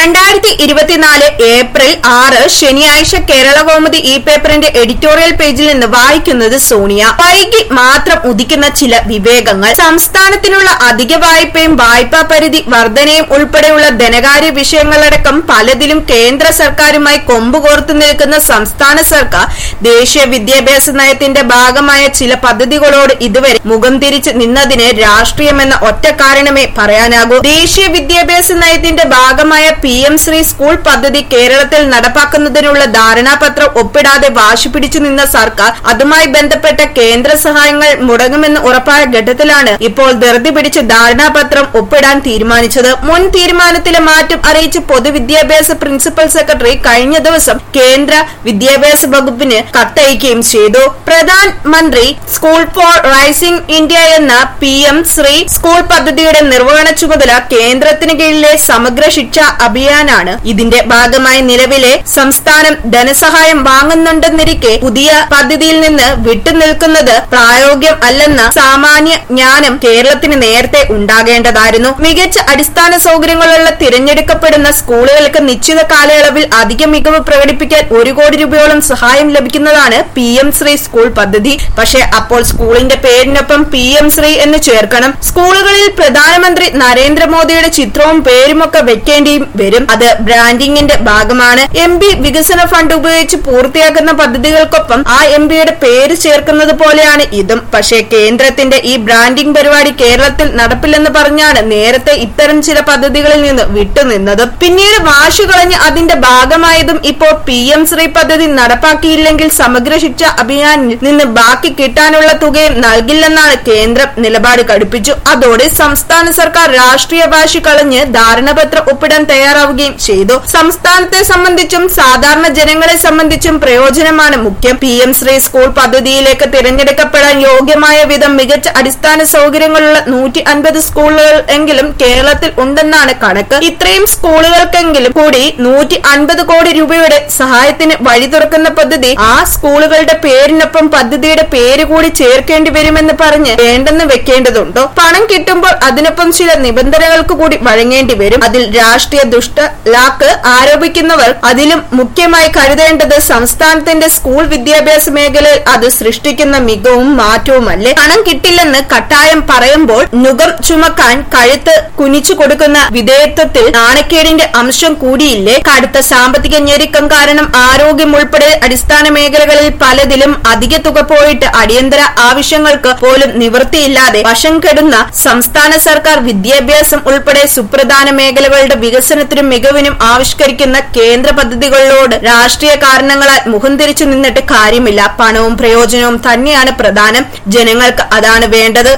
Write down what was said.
രണ്ടായിരത്തി ഇരുപത്തിനാല് ഏപ്രിൽ ആറ് ശനിയാഴ്ച കേരള കൗമുദി ഇ പേപ്പറിന്റെ എഡിറ്റോറിയൽ പേജിൽ നിന്ന് വായിക്കുന്നത് സോണിയ വൈകി മാത്രം ഉദിക്കുന്ന ചില വിവേകങ്ങൾ സംസ്ഥാനത്തിനുള്ള അധിക വായ്പയും വായ്പാ പരിധി വർധനയും ഉൾപ്പെടെയുള്ള ധനകാര്യ വിഷയങ്ങളടക്കം പലതിലും കേന്ദ്ര സർക്കാരുമായി കൊമ്പുകോർത്തു നിൽക്കുന്ന സംസ്ഥാന സർക്കാർ ദേശീയ വിദ്യാഭ്യാസ നയത്തിന്റെ ഭാഗമായ ചില പദ്ധതികളോട് ഇതുവരെ മുഖം തിരിച്ച് നിന്നതിന് രാഷ്ട്രീയമെന്ന ഒറ്റ കാരണമേ പറയാനാകൂ ദേശീയ വിദ്യാഭ്യാസ നയത്തിന്റെ ഭാഗമായ പി എം ശ്രീ സ്കൂൾ പദ്ധതി കേരളത്തിൽ നടപ്പാക്കുന്നതിനുള്ള ധാരണാപത്രം ഒപ്പിടാതെ വാശി പിടിച്ചു നിന്ന സർക്കാർ അതുമായി ബന്ധപ്പെട്ട കേന്ദ്ര സഹായങ്ങൾ മുടങ്ങുമെന്ന് ഉറപ്പായ ഘട്ടത്തിലാണ് ഇപ്പോൾ ധൃതി പിടിച്ച് ധാരണാപത്രം ഒപ്പിടാൻ തീരുമാനിച്ചത് മുൻ തീരുമാനത്തിലെ മാറ്റം അറിയിച്ച് പൊതുവിദ്യാഭ്യാസ പ്രിൻസിപ്പൽ സെക്രട്ടറി കഴിഞ്ഞ ദിവസം കേന്ദ്ര വിദ്യാഭ്യാസ വകുപ്പിന് കത്തയക്കുകയും ചെയ്തു പ്രധാനമന്ത്രി സ്കൂൾ ഫോർ റൈസിംഗ് ഇന്ത്യ എന്ന പി എം ശ്രീ സ്കൂൾ പദ്ധതിയുടെ നിർവഹണ ചുമതല കേന്ദ്രത്തിന് കീഴിലെ സമഗ്ര ശിക്ഷ അഭിയാനാണ് ഇതിന്റെ ഭാഗമായി നിലവിലെ സംസ്ഥാനം ധനസഹായം വാങ്ങുന്നുണ്ടെന്നിരിക്കെ പുതിയ പദ്ധതിയിൽ നിന്ന് വിട്ടുനിൽക്കുന്നത് പ്രായോഗികം അല്ലെന്ന സാമാന്യ ജ്ഞാനം കേരളത്തിന് നേരത്തെ ഉണ്ടാകേണ്ടതായിരുന്നു മികച്ച അടിസ്ഥാന സൗകര്യങ്ങളുള്ള തിരഞ്ഞെടുക്കപ്പെടുന്ന സ്കൂളുകൾക്ക് നിശ്ചിത കാലയളവിൽ അധിക മികവ് പ്രകടിപ്പിക്കാൻ ഒരു കോടി രൂപയോളം സഹായം ലഭിക്കുന്നതാണ് പി എം ശ്രീ സ്കൂൾ പദ്ധതി പക്ഷേ അപ്പോൾ സ്കൂളിന്റെ പേരിനൊപ്പം പി എം ശ്രീ എന്ന് ചേർക്കണം സ്കൂളുകളിൽ പ്രധാനമന്ത്രി നരേന്ദ്രമോദിയുടെ ചിത്രവും പേരുമൊക്കെ വെക്കേണ്ടിയും വരും അത് ബ്രാൻഡിങ്ങിന്റെ ഭാഗമാണ് എം പി വികസന ഫണ്ട് ഉപയോഗിച്ച് പൂർത്തിയാക്കുന്ന പദ്ധതികൾക്കൊപ്പം ആ എം പിയുടെ പേര് ചേർക്കുന്നത് പോലെയാണ് ഇതും പക്ഷേ കേന്ദ്രത്തിന്റെ ഈ ബ്രാൻഡിംഗ് പരിപാടി കേരളത്തിൽ നടപ്പില്ലെന്ന് പറഞ്ഞാണ് നേരത്തെ ഇത്തരം ചില പദ്ധതികളിൽ നിന്ന് വിട്ടുനിന്നത് പിന്നീട് വാശി കളഞ്ഞ് അതിന്റെ ഭാഗമായതും ഇപ്പോൾ പി എം ശ്രീ പദ്ധതി നടപ്പാക്കിയില്ലെങ്കിൽ സമഗ്ര ശിക്ഷ അഭിയാനിൽ നിന്ന് ബാക്കി കിട്ടാനുള്ള തുകയും നൽകില്ലെന്നാണ് കേന്ദ്രം നിലപാട് കടുപ്പിച്ചു അതോടെ സംസ്ഥാന സർക്കാർ രാഷ്ട്രീയ വാശി കളഞ്ഞ് ധാരണപത്രം ഒപ്പിടാൻ തയ്യാറാവുകയും ചെയ്തു സംസ്ഥാനത്തെ സംബന്ധിച്ചും സാധാരണ ജനങ്ങളെ സംബന്ധിച്ചും പ്രയോജനമാണ് മുഖ്യം പി എം ശ്രീ സ്കൂൾ പദ്ധതിയിലേക്ക് തിരഞ്ഞെടുക്കപ്പെടാൻ യോഗ്യമായ വിധം മികച്ച അടിസ്ഥാന സൗകര്യങ്ങളുള്ള നൂറ്റി അൻപത് സ്കൂളുകൾ എങ്കിലും കേരളത്തിൽ ഉണ്ടെന്നാണ് കണക്ക് ഇത്രയും സ്കൂളുകൾക്കെങ്കിലും കൂടി നൂറ്റി അൻപത് കോടി രൂപയുടെ സഹായത്തിന് വഴി തുറക്കുന്ന പദ്ധതി ആ സ്കൂളുകളുടെ പേരിനൊപ്പം പദ്ധതിയുടെ പേര് കൂടി ചേർക്കേണ്ടി വരുമെന്ന് പറഞ്ഞ് വേണ്ടെന്ന് വെക്കേണ്ടതുണ്ടോ പണം കിട്ടുമ്പോൾ അതിനൊപ്പം ചില നിബന്ധനകൾക്ക് കൂടി വഴങ്ങേണ്ടി വരും അതിൽ രാഷ്ട്രീയ ദുഷ്ട ലാക്ക് ആരോപിക്കുന്നവർ അതിലും മുഖ്യമായി കരുതേണ്ടത് സംസ്ഥാനത്തിന്റെ സ്കൂൾ വിദ്യാഭ്യാസ മേഖലയിൽ അത് സൃഷ്ടിക്കുന്ന മികവും മാറ്റവുമല്ലേ പണം കിട്ടില്ലെന്ന് കട്ടായം പറയുമ്പോൾ നുകം ചുമക്കാൻ കഴുത്ത് കുനിച്ചു കൊടുക്കുന്ന വിധേയത്വത്തിൽ നാണക്കേടിന്റെ അംശം കൂടിയില്ലേ കടുത്ത സാമ്പത്തിക ഞെരുക്കം കാരണം ആരോഗ്യം ഉൾപ്പെടെ അടിസ്ഥാന മേഖലകളിൽ പലതിലും അധിക തുക പോയിട്ട് അടിയന്തര ആവശ്യങ്ങൾക്ക് പോലും നിവൃത്തിയില്ലാതെ വശം കെടുന്ന സംസ്ഥാന സർക്കാർ വിദ്യാഭ്യാസം ഉൾപ്പെടെ സുപ്രധാന മേഖലകളുടെ വികസനത്തിനും മികവിനും ആവിഷ്കരിക്കുന്ന കേന്ദ്ര പദ്ധതികളോട് രാഷ്ട്രീയ കാരണങ്ങളാൽ മുഖം തിരിച്ചു നിന്നിട്ട് കാര്യമില്ല പണവും പ്രയോജനവും തന്നെയാണ് പ്രധാനം ജനങ്ങൾക്ക് അതാണ് വേണ്ടത്